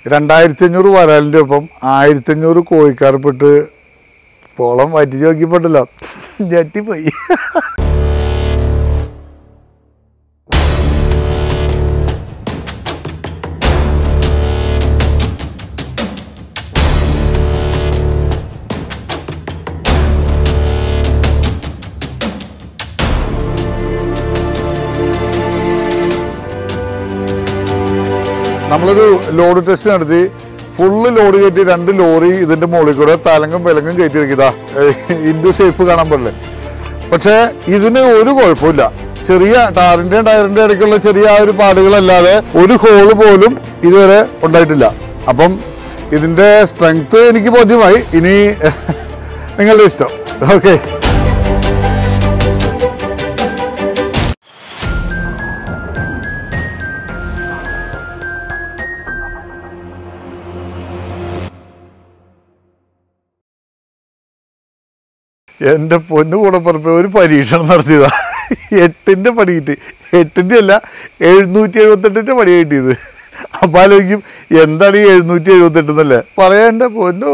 രണ്ടായിരത്തി അഞ്ഞൂറ് വരാലിൻ്റെ ഒപ്പം ആയിരത്തി അഞ്ഞൂറ് കോഴിക്കാർപ്പിട്ട് പോളം വറ്റിച്ച് നോക്കിയപ്പോട്ടല്ലോ ഞെട്ടിപ്പോയി നമ്മളൊരു ലോഡ് ടെസ്റ്റ് നടത്തി ഫുള്ള് ലോഡ് കയറ്റി രണ്ട് ലോറി ഇതിന്റെ മുകളിൽ കൂടെ തലങ്ങും വിലങ്ങും കയറ്റി ഇറക്കിയതാ ഇൻഡു ഷേപ്പ് കാണാൻ പാടില്ലേ പക്ഷേ ഇതിന് ഒരു കുഴപ്പമില്ല ചെറിയ ടാറിന്റെയും ടയറിന്റെ ഇടയ്ക്കുള്ള ചെറിയ ആ ഒരു പാടുകളല്ലാതെ ഒരു ഹോള് പോലും ഇതുവരെ ഉണ്ടായിട്ടില്ല അപ്പം ഇതിന്റെ സ്ട്രെങ്ത് എനിക്ക് ബോധ്യമായി ഇനി നിങ്ങളുടെ ഇഷ്ടം ഓക്കെ എൻ്റെ പൊന്നു കൂടപ്പുറപ്പ് ഒരു പരീക്ഷണം നടത്തിയതാ എട്ടിൻ്റെ പണി കിട്ടി എട്ടിൻ്റെ അല്ല എഴുന്നൂറ്റി എഴുപത്തെട്ടിൻ്റെ പണി കിട്ടിയത് അപ്പം ആലോചിക്കും എന്താണ് ഈ എഴുന്നൂറ്റി എഴുപത്തെട്ട് എന്നല്ലേ പറയാൻ എൻ്റെ പൊന്നോ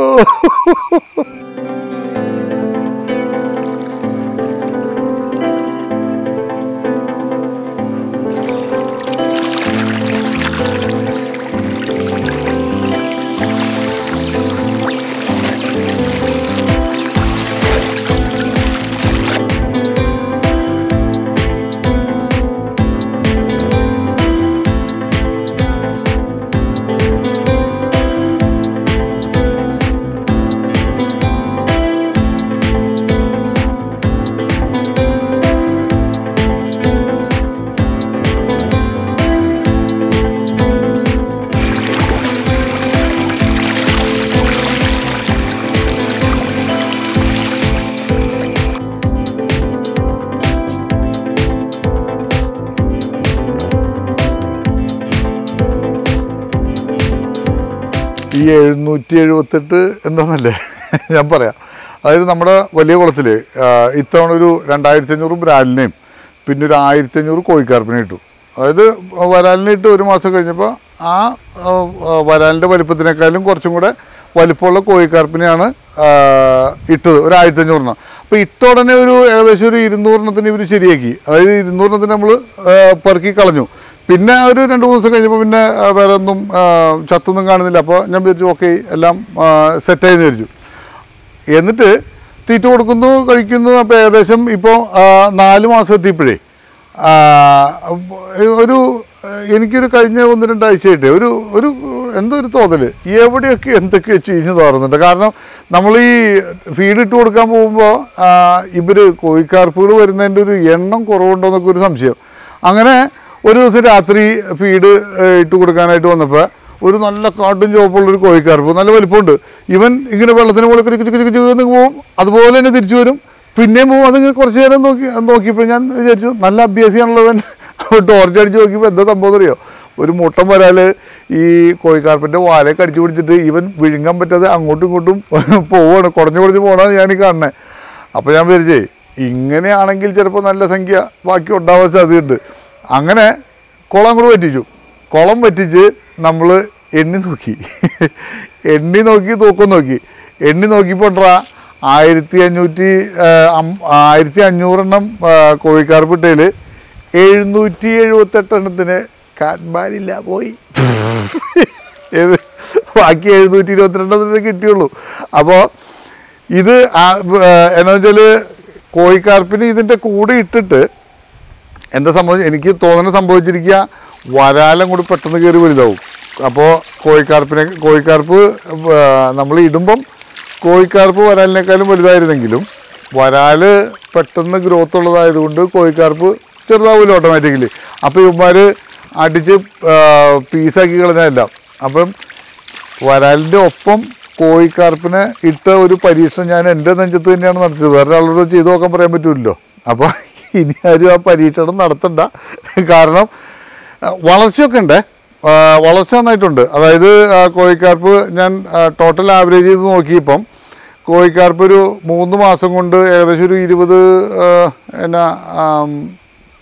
ഈ എഴുന്നൂറ്റി എഴുപത്തെട്ട് എന്താണെന്നല്ലേ ഞാൻ പറയാം അതായത് നമ്മുടെ വലിയ കുളത്തിൽ ഇത്തവണ ഒരു രണ്ടായിരത്തി അഞ്ഞൂറ് ബ്രാലിനെയും പിന്നെ ഒരു ആയിരത്തി അഞ്ഞൂറ് കോഴിക്കാർപ്പിനെ ഇട്ടു അതായത് വരാലിനെ ഇട്ട് ഒരു മാസം കഴിഞ്ഞപ്പോൾ ആ ആ, ആ, വരാലിൻ്റെ വലിപ്പത്തിനേക്കാളും കുറച്ചും കൂടെ വലിപ്പമുള്ള കോഴിക്കാർപ്പിനെയാണ് ആ, ഇട്ടത് ഒരു ആയിരത്തി അഞ്ഞൂറിന് അപ്പോൾ ഇട്ട ഉടനെ ഒരു ഏകദേശം ഒരു ഇരുന്നൂറിനത്തിന് ഇവർ ശരിയാക്കി അതായത് ഇരുന്നൂറിനത്തിന് നമ്മൾ പെറുക്കി കളഞ്ഞു പിന്നെ ഒരു രണ്ട് മൂന്ന് ദിവസം കഴിഞ്ഞപ്പോൾ പിന്നെ ആ, വേറെ ഒന്നും ആ, ചത്തൊന്നും കാണുന്നില്ല അപ്പോൾ ഞാൻ വിചാരിച്ചു ഓക്കെ എല്ലാം സെറ്റായി വിചാരിച്ചു എന്നിട്ട് തീറ്റ കൊടുക്കുന്നു കഴിക്കുന്നു അപ്പോൾ ഏകദേശം ഇപ്പോൾ നാല് മാസം എത്തിയപ്പോഴേ ആ, ഒരു എനിക്കൊരു കഴിഞ്ഞ ഒന്ന് രണ്ടാഴ്ചയായിട്ട് ഒരു ഒരു എന്തോ ഒരു തോന്നൽ എവിടെയൊക്കെ എന്തൊക്കെ ചീഞ്ഞ് തോന്നുന്നുണ്ട് കാരണം നമ്മൾ ഈ ഫീഡ് ഇട്ട് കൊടുക്കാൻ പോകുമ്പോൾ ഇവർ കോഴിക്കാർപ്പുകൾ വരുന്നതിൻ്റെ ഒരു എണ്ണം കുറവുണ്ടോ എന്നൊക്കെ ഒരു സംശയം അങ്ങനെ ഒരു ദിവസം രാത്രി ഫീഡ് ഇട്ട് കൊടുക്കാനായിട്ട് വന്നപ്പോൾ ഒരു നല്ല കാട്ടും ചുവപ്പുള്ളൊരു കോഴിക്കാർപ്പ് നല്ല വലിപ്പമുണ്ട് ഇവൻ ഇങ്ങനെ വെള്ളത്തിന് മുകളിൽ കിടക്ക് കിടക്ക് കിടക്ക് എന്ന് പോവും അതുപോലെ തന്നെ തിരിച്ചു വരും പിന്നെയും പോവും അതിങ്ങനെ കുറച്ച് നേരം നോക്കി നോക്കിയപ്പോൾ ഞാൻ വിചാരിച്ചു നല്ല അഭ്യാസിയാണുള്ളവൻ ടോർച്ച് അടിച്ച് നോക്കിയപ്പോൾ എന്താ സംഭവം അറിയോ ഒരു മുട്ടം വരാല് ഈ കോഴിക്കാർപ്പിൻ്റെ വാലയൊക്കെ അടിച്ചു പിടിച്ചിട്ട് ഇവൻ വിഴുങ്ങാൻ പറ്റാതെ അങ്ങോട്ടും ഇങ്ങോട്ടും പോവാണ് കുറഞ്ഞു കുറഞ്ഞ് പോകണമെന്ന് ഞാൻ ഈ കാണുന്നത് അപ്പോൾ ഞാൻ വിചാരിച്ചേ ഇങ്ങനെയാണെങ്കിൽ ചിലപ്പോൾ നല്ല സംഖ്യ ബാക്കി ഉണ്ടാവാൻ സാധ്യതയുണ്ട് അങ്ങനെ കുളം കൂടെ പറ്റിച്ചു കുളം പറ്റിച്ച് നമ്മൾ എണ്ണി നോക്കി എണ്ണി നോക്കി തൂക്കം നോക്കി എണ്ണി നോക്കിപ്പോണ്ടാ ആയിരത്തി അഞ്ഞൂറ്റി ആയിരത്തി അഞ്ഞൂറെണ്ണം കോഴിക്കാർപ്പിട്ടയിൽ എഴുന്നൂറ്റി എഴുപത്തെട്ട് എണ്ണത്തിന് കാൺമാരില്ല പോയി ഏത് ബാക്കി എഴുന്നൂറ്റി ഇരുപത്തിരണ്ടെണ്ണത്തിന് കിട്ടിയുള്ളൂ അപ്പോൾ ഇത് ആ- ഏർ എന്നാ വെച്ചാൽ കോഴിക്കാർപ്പിന് ഇതിൻ്റെ കൂടെ ഇട്ടിട്ട് എന്താ സംഭവം എനിക്ക് തോന്നുന്ന സംഭവിച്ചിരിക്കുക വരാലം കൂടി പെട്ടെന്ന് കയറി വലുതാവും അപ്പോൾ കോഴിക്കാർപ്പിനെ കോഴിക്കാർപ്പ് നമ്മൾ ഇടുമ്പം കോഴിക്കാർപ്പ് വരാലിനേക്കാളും വലുതായിരുന്നെങ്കിലും വരാല് പെട്ടെന്ന് ഗ്രോത്ത് ഉള്ളതായതുകൊണ്ട് കോഴിക്കാർപ്പ് ചെറുതാവില്ല ഓട്ടോമാറ്റിക്കലി അപ്പോൾ ഇവന്മാർ അടിച്ച് പീസാക്കി കളഞ്ഞതെല്ലാം അപ്പം വരാലിൻ്റെ ഒപ്പം കോഴിക്കാർപ്പിനെ ഇട്ട ഒരു പരീക്ഷണം ഞാൻ എൻ്റെ നെഞ്ചത്ത് തന്നെയാണ് നടത്തിയത് വേറെ ആളോട് ചെയ്തു നോക്കാൻ പറയാൻ പറ്റുമല്ലോ അപ്പോൾ ഇനി ആരും ആ പരീക്ഷണം നടത്തണ്ട കാരണം ആ, വളർച്ചയൊക്കെ ഉണ്ട് ആ, വളർച്ച നന്നായിട്ടുണ്ട് അതായത് ആ, കോഴിക്കാർപ്പ് ഞാൻ ടോട്ടൽ ആവറേജ് ചെയ്ത് നോക്കിയപ്പം കോഴിക്കാർപ്പ് ഒരു മൂന്ന് മാസം കൊണ്ട് ഏകദേശം ഒരു ഇരുപത് ആ, എന്നാ ആം,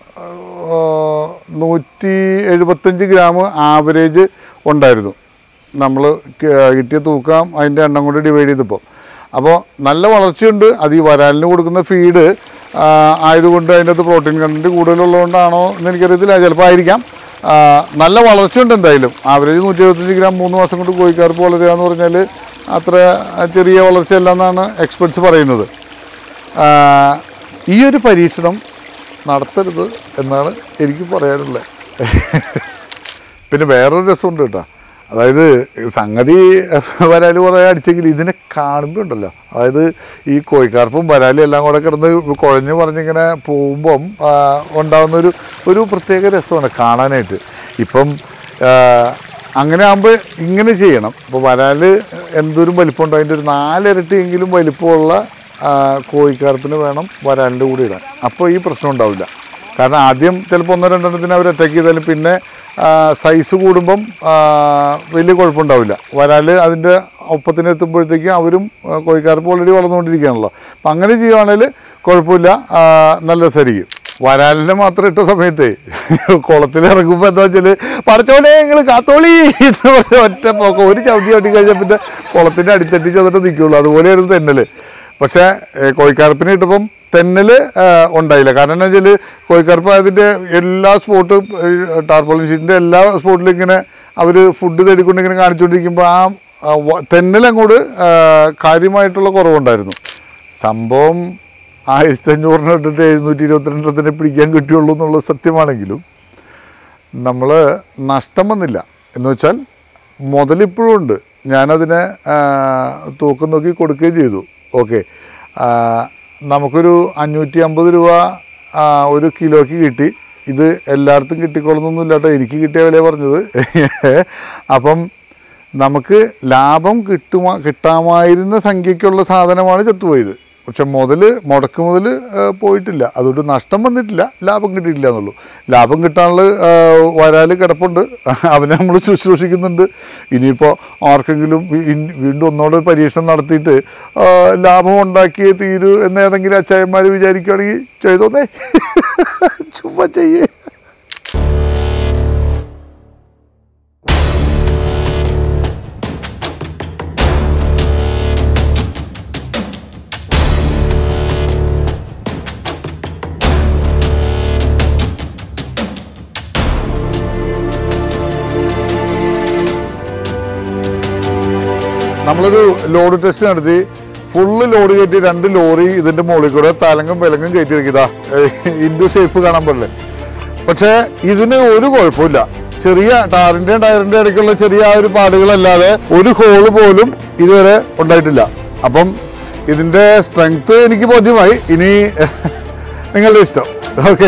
ആ, നൂറ്റി എഴുപത്തഞ്ച് ഗ്രാം ആവറേജ് ഉണ്ടായിരുന്നു നമ്മൾ കിട്ടിയ തൂക്കം അതിൻ്റെ എണ്ണം കൊണ്ട് ഡിവൈഡ് ചെയ്തപ്പോൾ അപ്പോൾ നല്ല വളർച്ചയുണ്ട് അത് ഈ വരാലിന് കൊടുക്കുന്ന ഫീഡ് ആയതുകൊണ്ട് അതിൻ്റെ അകത്ത് പ്രോട്ടീൻ കണ്ടൻറ്റ് കൂടുതലുള്ളതുകൊണ്ടാണോ എന്ന് എനിക്കറിയത്തില്ല ചിലപ്പോൾ ആയിരിക്കാം ആ, നല്ല വളർച്ചയുണ്ട് എന്തായാലും ആവറേജ് നൂറ്റി എഴുപത്തഞ്ച് ഗ്രാം മൂന്ന് മാസം കൊണ്ട് കോഴിക്കാർപ്പ് വളരുക എന്ന് പറഞ്ഞാൽ അത്ര ചെറിയ വളർച്ചയല്ല എന്നാണ് എക്സ്പെർട്സ് പറയുന്നത് ആ, ഈ ഒരു പരീക്ഷണം നടത്തരുത് എന്നാണ് എനിക്ക് പറയാനുള്ളത് പിന്നെ വേറൊരു രസമുണ്ട് കേട്ടോ അതായത് സംഗതി വരാല് കുറേ അടിച്ചെങ്കിൽ ഇതിനെ കാണുമ്പോൾ ഉണ്ടല്ലോ അതായത് ഈ കോഴിക്കാർപ്പും വരാലും എല്ലാം കൂടെ കിടന്ന് കുഴഞ്ഞ് പറഞ്ഞിങ്ങനെ പോകുമ്പം ആ, ഉണ്ടാകുന്ന ഒരു ഒരു പ്രത്യേക രസമാണ് കാണാനായിട്ട് ഇപ്പം ആ, അങ്ങനെ ആകുമ്പോൾ ഇങ്ങനെ ചെയ്യണം ഇപ്പോൾ വരാല് എന്തൊരു വലിപ്പമുണ്ടോ അതിൻ്റെ ഒരു നാലിരട്ടിയെങ്കിലും വലിപ്പമുള്ള ആ, കോഴിക്കാർപ്പിന് വേണം വരാലിൻ്റെ കൂടെ ഇടാൻ അപ്പോൾ ഈ പ്രശ്നം ഉണ്ടാവില്ല കാരണം ആദ്യം ചിലപ്പോൾ ഒന്നോ രണ്ടെണ്ണത്തിന് അവർ അറ്റാക്ക് ചെയ്താലും പിന്നെ സൈസ് കൂടുമ്പം ആ, വലിയ കുഴപ്പമുണ്ടാവില്ല വരാല് അതിൻ്റെ ഒപ്പത്തിന് എത്തുമ്പോഴത്തേക്കും അവരും ആ, കോഴിക്കാർപ്പ് ഓൾറെഡി വളർന്നുകൊണ്ടിരിക്കുകയാണല്ലോ അപ്പം അങ്ങനെ ചെയ്യുവാണെങ്കിൽ കുഴപ്പമില്ല ആ, നല്ല രസമായിരിക്കും വരാലിനെ മാത്രം ഇട്ട സമയത്ത് കുളത്തിൽ ഇറങ്ങുമ്പോൾ എന്താ വെച്ചാൽ പടച്ചോനെ നിങ്ങൾ കാത്തോളി എന്ന് പറഞ്ഞ ഒറ്റ പോക്കം ഒരു ചവിട്ടി ചവിട്ടി കഴിഞ്ഞാൽ പിന്നെ കുളത്തിൻ്റെ അടിത്തട്ടി ചെന്നിട്ട് നിൽക്കുള്ളൂ അതുപോലെയായിരുന്നു തെന്നല് പക്ഷേ ഏ, കോഴിക്കാർപ്പിന് ഇട്ടപ്പം തെന്നല് ആ, ഉണ്ടായില്ല കാരണം എന്താ വെച്ചാൽ കോഴിക്കാർപ്പ് അതിൻ്റെ എല്ലാ സ്പോട്ട് ടാർപോളിൻ ഷീറ്റിൻ്റെ എല്ലാ സ്പോട്ടിലും ഇങ്ങനെ അവർ ഫുഡ് തേടിക്കൊണ്ട് ഇങ്ങനെ കാണിച്ചുകൊണ്ടിരിക്കുമ്പോൾ ആ ആ, വ- തെന്നൽ അങ്ങോട്ട് ആ, കാര്യമായിട്ടുള്ള കുറവുണ്ടായിരുന്നു സംഭവം ആയിരത്തി അഞ്ഞൂറിന് ഇട്ടിട്ട് എഴുന്നൂറ്റി ഇരുപത്തിരണ്ടത്തിന് പിടിക്കാൻ കിട്ടിയുള്ളൂ എന്നുള്ളത് സത്യമാണെങ്കിലും നമ്മൾ നഷ്ടം വന്നില്ല എന്ന് വെച്ചാൽ മുതലിപ്പോഴും ഉണ്ട് ഞാനതിനെ ആ, തൂക്കം നോക്കി കൊടുക്കുകയും ചെയ്തു ഓക്കെ നമുക്കൊരു അഞ്ഞൂറ്റി അമ്പത് രൂപ ആ, ഒരു കിലോയ്ക്ക് കിട്ടി ഇത് എല്ലായിടത്തും കിട്ടിക്കൊള്ളുന്നൊന്നുമില്ല കേട്ടോ എനിക്ക് കിട്ടിയ വില പറഞ്ഞത് അപ്പം നമുക്ക് ലാഭം കിട്ടുമാ കിട്ടാമായിരുന്ന സംഖ്യയ്ക്കുള്ള സാധനമാണ് ചത്തുപോയത് പക്ഷെ മുതൽ മുടക്ക് മുതൽ പോയിട്ടില്ല അതുകൊണ്ട് നഷ്ടം വന്നിട്ടില്ല ലാഭം കിട്ടിയിട്ടില്ല എന്നുള്ളൂ ലാഭം കിട്ടാനുള്ള വരാൽ കിടപ്പുണ്ട് അവനെ നമ്മൾ ശുശ്രൂഷിക്കുന്നുണ്ട് ഇനിയിപ്പോൾ ആർക്കെങ്കിലും വീ- ഇൻ- വീണ്ടും ഒന്നോട് പരീക്ഷണം നടത്തിയിട്ട് ആ, ലാഭം ഉണ്ടാക്കിയേ തീരൂ എന്ന് ഏതെങ്കിലും അച്ചായന്മാർ വിചാരിക്കുകയാണെങ്കിൽ ചെയ്തോന്നേ ചുമ്മാ ചെയ്യേ നമ്മളൊരു ലോഡ് ടെസ്റ്റ് നടത്തി ഫുള്ള് ലോഡ് കയറ്റി രണ്ട് ലോറി ഇതിന്റെ മുകളിൽ കൂടെ തലങ്ങും വിലങ്ങും കയറ്റി ഇറക്കിയതാ ഇൻഡു ഷേപ്പ് കാണാൻ പാടില്ലേ പക്ഷേ ഇതിന് ഒരു കുഴപ്പമില്ല ചെറിയ ടാറിന്റെയും ടയറിന്റെ ഇടയ്ക്കുള്ള ചെറിയ ആ ഒരു പാടുകളല്ലാതെ ഒരു ഹോള് പോലും ഇതുവരെ ഉണ്ടായിട്ടില്ല അപ്പം ഇതിന്റെ സ്ട്രെങ്ത് എനിക്ക് ബോധ്യമായി ഇനി നിങ്ങളുടെ ഇഷ്ടം ഓക്കെ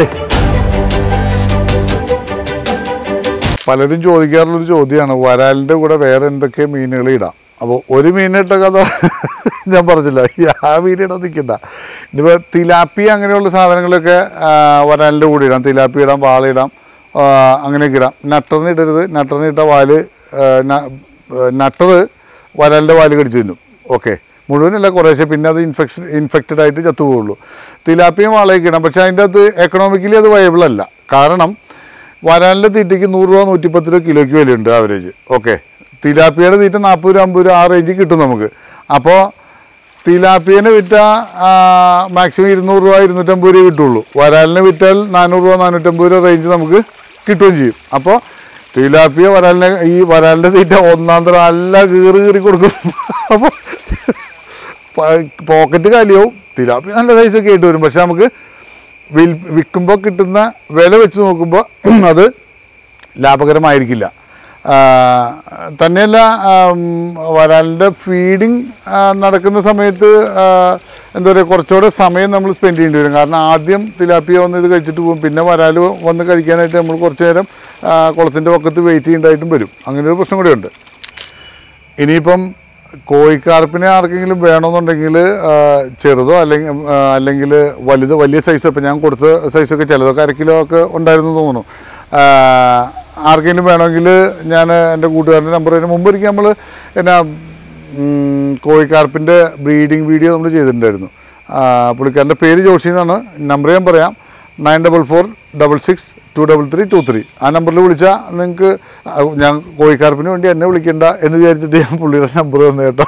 പലരും ചോദിക്കാറുള്ളൊരു ചോദ്യമാണ് വരാലിൻ്റെ കൂടെ വേറെ എന്തൊക്കെ മീനുകൾ ഇടാം അപ്പോൾ ഒരു മീനിട്ട കഥ ഞാൻ പറഞ്ഞില്ല ഈ ആ മീനിടാൻ നിൽക്കണ്ട ഇനിയിപ്പോൾ തിലാപ്പി അങ്ങനെയുള്ള സാധനങ്ങളൊക്കെ ആ, വരാലിൻ്റെ കൂടെ ഇടാം തിലാപ്പി ഇടാം വാളയിടാം ആ, അങ്ങനെയൊക്കെ ഇടാം നട്ടറിന് ഇടരുത് നട്ടറിന് ഇട്ട വാല് ആ, ന- നട്ടർ വരാലിൻ്റെ വാല് കടിച്ചു തിന്നും ഓക്കെ മുഴുവനല്ല കുറേശ്ശെ പിന്നെ അത് ഇൻഫെക്ഷൻ ഇൻഫെക്റ്റഡ് ആയിട്ട് ചത്തുപോകുള്ളൂ തിലാപ്പിയും വാളയൊക്കെ ഇടാം പക്ഷേ അതിൻ്റെ അകത്ത് എക്കണോമിക്കലി അത് വയബിൾ അല്ല കാരണം വരാലിൻ്റെ തീറ്റയ്ക്ക് നൂറ് രൂപ നൂറ്റിപ്പത്ത് രൂപ കിലോയ്ക്ക് വിലയുണ്ട് ആവറേജ് ഓക്കെ തിലാപ്പിയുടെ തീറ്റ നാൽപ്പത് രൂപ അമ്പത് രൂപ ആ റേഞ്ചിൽ കിട്ടും നമുക്ക് അപ്പോൾ തിലാപ്പിയനെ വിറ്റ മാക്സിമം ഇരുന്നൂറ് രൂപ ഇരുന്നൂറ്റമ്പത് രൂപ കിട്ടുള്ളൂ വരാലിനെ വിറ്റാൽ നാനൂറ് രൂപ നാനൂറ്റമ്പത് രൂപ റേഞ്ച് നമുക്ക് കിട്ടുകയും ചെയ്യും അപ്പോൾ തിലാപ്പിയ വരാലിനെ ഈ വരാലിൻ്റെ തീറ്റ ഒന്നാം തരം നല്ല കീറി കീറി കൊടുക്കും അപ്പോൾ പോക്കറ്റ് കാലിയാവും തിലാപ്പി നല്ല സൈസൊക്കെ ആയിട്ട് വരും പക്ഷെ നമുക്ക് വിൽ വിൽക്കുമ്പോൾ കിട്ടുന്ന വില വെച്ച് നോക്കുമ്പോൾ അത് ലാഭകരമായിരിക്കില്ല ആ, തന്നെയല്ല ആം, വരാലിൻ്റെ ഫീഡിങ് നടക്കുന്ന സമയത്ത് ആ, എന്താ പറയുക കുറച്ചുകൂടെ സമയം നമ്മൾ സ്പെൻഡ് ചെയ്യേണ്ടി വരും കാരണം ആദ്യം തിലാപ്പിയ വന്ന് ഇത് കഴിച്ചിട്ട് പോകും പിന്നെ വരാൽ വന്ന് കഴിക്കാനായിട്ട് നമ്മൾ കുറച്ച് നേരം കുളത്തിൻ്റെ പക്കത്ത് വെയിറ്റ് ചെയ്യേണ്ടതായിട്ടും വരും അങ്ങനെ ഒരു പ്രശ്നം കൂടെയുണ്ട് ഇനിയിപ്പം കോഴിക്കാർപ്പിനെ ആർക്കെങ്കിലും വേണമെന്നുണ്ടെങ്കിൽ ചെറുതോ അല്ലെങ്കിൽ അല്ലെങ്കിൽ വലുത് വലിയ സൈസ് ഇപ്പം ഞാൻ കൊടുത്ത സൈസൊക്കെ ചിലതൊക്കെ അര കിലോ ഒക്കെ ഉണ്ടായിരുന്നു എന്ന് തോന്നുന്നു ആ, ആർക്കെങ്കിലും വേണമെങ്കിൽ ഞാൻ എൻ്റെ കൂട്ടുകാരൻ്റെ നമ്പർ അതിന് മുമ്പ് ഒരിക്കൽ നമ്മൾ എന്നാ ഉം, കോഴിക്കാർപ്പിൻ്റെ ബ്രീഡിങ് വീഡിയോ നമ്മൾ ചെയ്തിട്ടുണ്ടായിരുന്നു ആ, പുള്ളിക്കാരൻ്റെ പേര് ജോഷി എന്നാണ് നമ്പർ ഞാൻ പറയാം nine double four double six two double three two three ആ നമ്പറിൽ വിളിച്ചാൽ നിങ്ങൾക്ക് ഞാൻ കോഴിക്കാർപ്പിന് വേണ്ടി എന്നെ വിളിക്കണ്ട എന്ന് വിചാരിച്ചിട്ട് ഞാൻ പുള്ളിയുടെ നമ്പർ തന്നു കേട്ടോ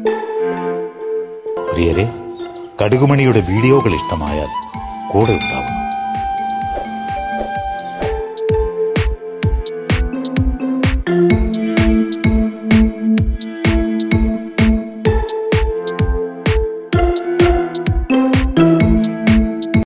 പ്രിയരെ കടുകുമണിയുടെ വീഡിയോകൾ ഇഷ്ടമായാൽ കൂടെ ഉണ്ടാവും